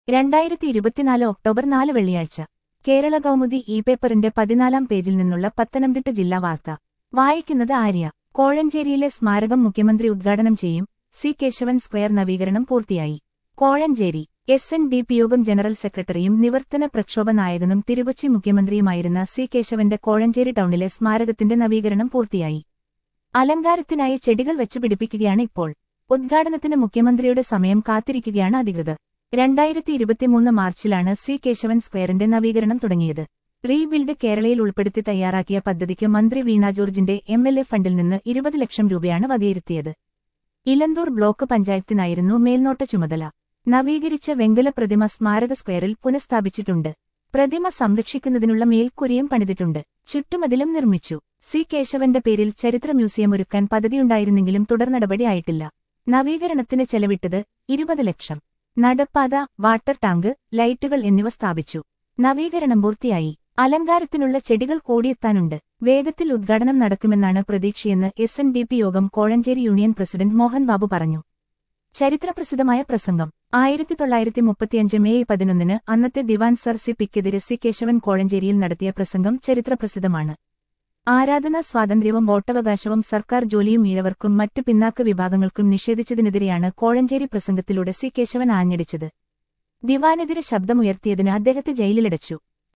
രണ്ടായിരത്തി ഇരുപത്തിനാല് ഒക്ടോബർ നാല് വെള്ളിയാഴ്ച കേരള കൗമുദി ഇ പേപ്പറിന്റെ പതിനാലാം പേജിൽ നിന്നുള്ള പത്തനംതിട്ട ജില്ലാ വാർത്ത വായിക്കുന്നത് ആര്യ കോഴഞ്ചേരിയിലെ സ്മാരകം മുഖ്യമന്ത്രി ഉദ്ഘാടനം ചെയ്യും സി കേശവൻ സ്ക്വയർ നവീകരണം പൂർത്തിയായി Kozhencherry S N D P യോഗം ജനറൽ സെക്രട്ടറിയും നിവർത്തന പ്രക്ഷോഭ നായകനും തിരുവച്ചി മുഖ്യമന്ത്രിയുമായിരുന്ന സി കേശവന്റെ കോഴഞ്ചേരി ടൗണിലെ സ്മാരകത്തിന്റെ നവീകരണം പൂർത്തിയായി അലങ്കാരത്തിനായി ചെടികൾ വെച്ചുപിടിപ്പിക്കുകയാണ് ഇപ്പോൾ ഉദ്ഘാടനത്തിന് മുഖ്യമന്ത്രിയുടെ സമയം കാത്തിരിക്കുകയാണ് അധികൃതർ രണ്ടായിരത്തി ഇരുപത്തിമൂന്ന് മാർച്ചിലാണ് സി കേശവൻ സ്ക്വയറിന്റെ നവീകരണം തുടങ്ങിയത് റീബിൽഡ് കേരളയിൽ ഉൾപ്പെടുത്തി തയ്യാറാക്കിയ പദ്ധതിക്ക് മന്ത്രി വീണ ജോർജിന്റെ എം എൽ എ ഫണ്ടിൽ നിന്ന് ഇരുപത് ലക്ഷം രൂപയാണ് വകയിരുത്തിയത് ഇലന്തൂർ ബ്ലോക്ക് പഞ്ചായത്തിനായിരുന്നു മേൽനോട്ട ചുമതല നവീകരിച്ച വെങ്കല പ്രതിമ സ്മാരക സ്ക്വയറിൽ പുനഃസ്ഥാപിച്ചിട്ടുണ്ട് പ്രതിമ സംരക്ഷിക്കുന്നതിനുള്ള മേൽക്കൂരിയും പണിതിട്ടുണ്ട് ചുറ്റുമതിലും നിർമ്മിച്ചു സി കേശവന്റെ പേരിൽ ചരിത്ര മ്യൂസിയം ഒരുക്കാൻ പദ്ധതിയുണ്ടായിരുന്നെങ്കിലും തുടർ നടപടി ആയിട്ടില്ല നവീകരണത്തിന് ചെലവിട്ടത് ഇരുപത് ലക്ഷം നടപ്പാത വാട്ടർ ടാങ്ക് ലൈറ്റുകൾ എന്നിവ സ്ഥാപിച്ചു നവീകരണം പൂർത്തിയായി അലങ്കാരത്തിനുള്ള ചെടികൾ കൂടിയെത്താനുണ്ട് വേഗത്തിൽ ഉദ്ഘാടനം നടക്കുമെന്നാണ് പ്രതീക്ഷയെന്ന് എസ് എൻ ഡി പി യോഗം കോഴഞ്ചേരി യൂണിയൻ പ്രസിഡന്റ് മോഹൻ ബാബു പറഞ്ഞു ചരിത്രപ്രസിദ്ധമായ പ്രസംഗം ആയിരത്തി തൊള്ളായിരത്തി മുപ്പത്തിയഞ്ച് മെയ് പതിനൊന്നിന് അന്നത്തെ ദിവാൻ സർ സി പിക്കെതിരെ സി കേശവൻ കോഴഞ്ചേരിയിൽ നടത്തിയ പ്രസംഗം ചരിത്രപ്രസിദ്ധമാണ് ആരാധനാ സ്വാതന്ത്ര്യവും വോട്ടവകാശവും സർക്കാർ ജോലിയും ഈഴവർക്കും മറ്റു പിന്നാക്ക വിഭാഗങ്ങൾക്കും നിഷേധിച്ചതിനെതിരെയാണ് കോഴഞ്ചേരി പ്രസംഗത്തിലൂടെ സി കേശവൻ ആഞ്ഞടിച്ചത് ദിവാനെതിരെ ശബ്ദമുയർത്തിയതിന് അദ്ദേഹത്തെ ജയിലിലടച്ചു